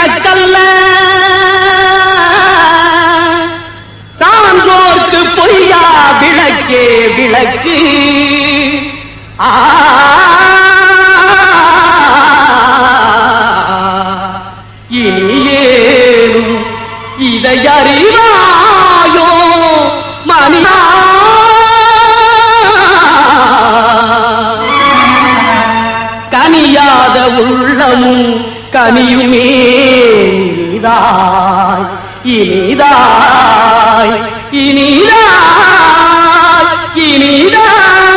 விளக்கல்ல சான்றோர்க்கு பொய்யா விளக்கே விளக்கு ஆ இனியேனும் இதை அறிவாயோ மனிதா கனியாத உள்ளமும் கனியுமே இனிதாய் இனிதாய் இனிதாய் இனிதாய்